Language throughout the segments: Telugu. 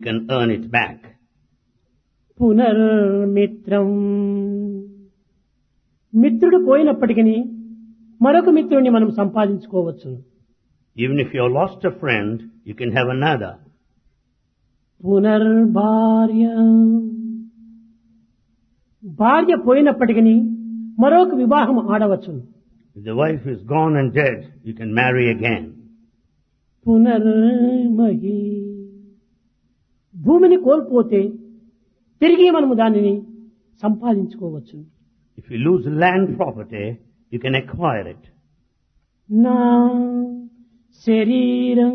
can earn it back. పునర్మిత్రం మిత్రుడు పోయినప్పటికీ మరొక మిత్రుడిని మనం సంపాదించుకోవచ్చు Even if you have lost a friend, you can have another. పునర్భార్య భార్య పోయినప్పటికీ మరొక వివాహం ఆడవచ్చును If the wife is gone and dead, you can marry again. పునర్మహి భూమిని కోల్పోతే తిరిగి మనము దానిని సంపాదించుకోవచ్చు If you lose land property, you can acquire it. నా శరీరం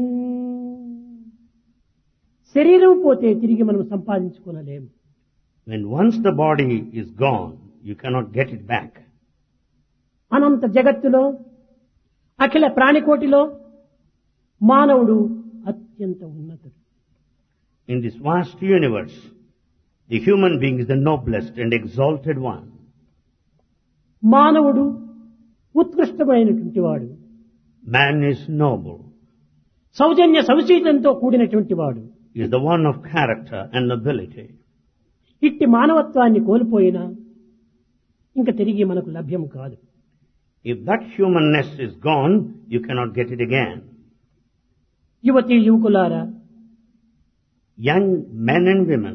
శరీరం పోతే తిరిగి మనం సంపాదించుకోనలేము When once the body is gone, you cannot get it back. అనంత జగత్తులో అఖిల ప్రాణికోటిలో మానవుడు అత్యంత ఉన్నతుడు In this vast universe, the human being is the noblest and exalted one. మానవుడు ఉత్కృష్టమైనటువంటి వాడు Man is noble. సౌజన్య సౌశీలంతో కూడినటువంటి వాడు He is the one of character and nobility. ఇట్టి మానవత్వాన్ని కోల్పోయినా ఇంకా తిరిగి మనకు లభ్యం కాదు If that humanness is gone, you cannot get it again. యువతి యువకులారా Young men and women,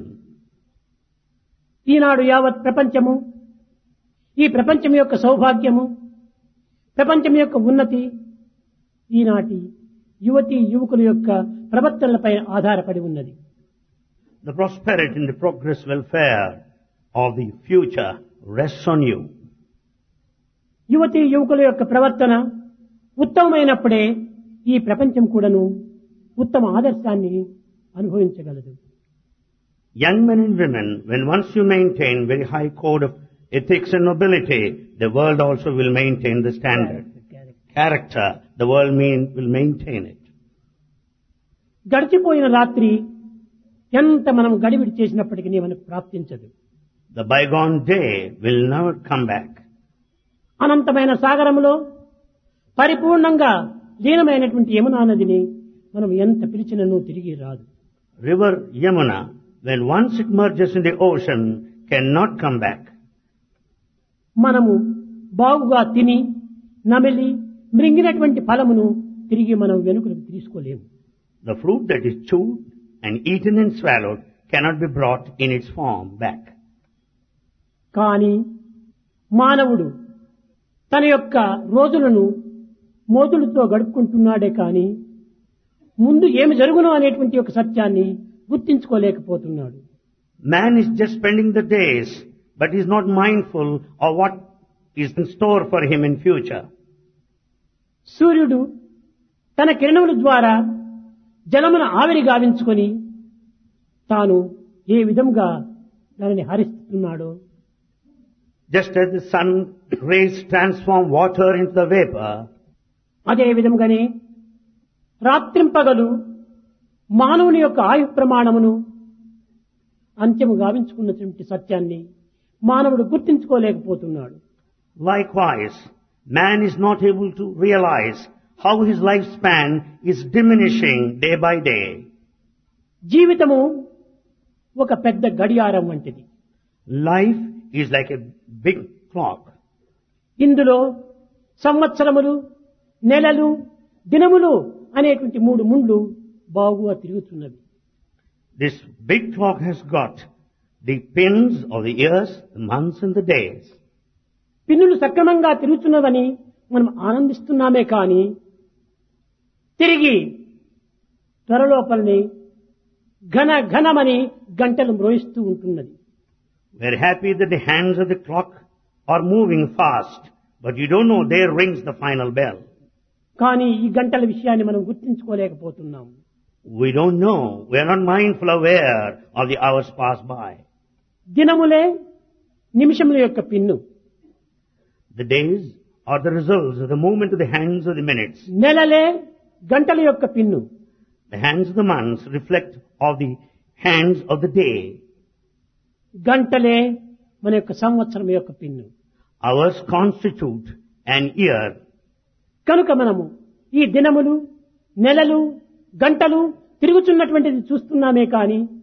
ఈనాడు యావత్ ప్రపంచము ఈ ప్రపంచం యొక్క సౌభాగ్యము ప్రపంచం యొక్క ఉన్నతి ఈనాటి యువతి యువకుల యొక్క ప్రవర్తనలపై ఆధారపడి ఉన్నది the prosperity and the progress welfare of the future rests on you. యువతి యువకుల యొక్క ప్రవర్తన ఉత్తమమైనప్పుడే ఈ ప్రపంచం కూడాను ఉత్తమ ఆదర్శాన్ని అనుభవించగలదు Young men and women, when once you maintain very high code of ethics and nobility, the world also will maintain the standard. Character, the world mean, will maintain it. గడిచిపోయిన రాత్రి ఎంత మనం గడిబిడి చేసినప్పటికీ మనకు ప్రాప్తించదు The bygone day will never come back. అనంతమైన సాగరములో పరిపూర్ణంగా లీనమైనటువంటి యమునా నదిని మనం ఎంత పిలిచినను తిరిగి రాదు River Yamuna, when once it merges in the ocean, cannot come back. మనము బాగుగా తిని నమిలి మృంగినటువంటి ఫలమును తిరిగి మనం వెనుకలకు తీసుకోలేము The fruit that is chewed and eaten and swallowed cannot be brought in its form back. కానీ మానవుడు తన యొక్క రోజులను మోదులతో గడుపుకుంటున్నాడే కానీ ముందు ఏమి జరుగునో అనేటువంటి ఒక సత్యాన్ని గుర్తించుకోలేకపోతున్నాడు Man is just spending the days, but is not mindful of what is in store for him in future. సూర్యుడు తన కిరణముల ద్వారా జలమును ఆవిరి గావించుకొని తాను ఏ విధంగా దానిని హరిస్తున్నాడో Just as the sun rays transform water into the vapor, అదే విధంగానే రాత్రింపగలు మానవుని యొక్క ఆయు ప్రమాణమును అంత్యము గావించుకున్నటువంటి సత్యాన్ని మానవుడు గుర్తించుకోలేకపోతున్నాడు likewise, man is not able to realize how his lifespan is diminishing day by day. జీవితము ఒక పెద్ద గడియారం వంటిది Life is like a big clock. ఇందులో సంవత్సరములు నెలలు దినములు అనేటువంటి మూడు ముండ్లు బాగుగా తిరుగుతున్నవి This big clock has got the pins of the years, the months and the days. పిన్నులు సక్రమంగా తిరుగుతున్నవని మనం ఆనందిస్తున్నామే కానీ తిరిగి త్వరలోపలని ఘన ఘనమని గంటలు మ్రోయిస్తూ ఉంటున్నది We're happy that the hands of the clock are moving fast, but you don't know there rings the final bell. కానీ ఈ గంటల విషయాన్ని మనం గుర్తించుకోలేకపోతున్నాం We don't know. We are not mindful aware of the hours pass by. దినములే నిమిషముల యొక్క pin The days are the results of the movement of the hands of the minutes. నెలలే గంటల యొక్క pin The hands of the months reflect of the hands of the day. గంటలే మన యొక్క సంవత్సరం యొక్క pin Hours constitute an year. కనుక మనము ఈ దినములు నెలలు గంటలు తిరుగుతున్నటువంటిది చూస్తున్నామే కానీ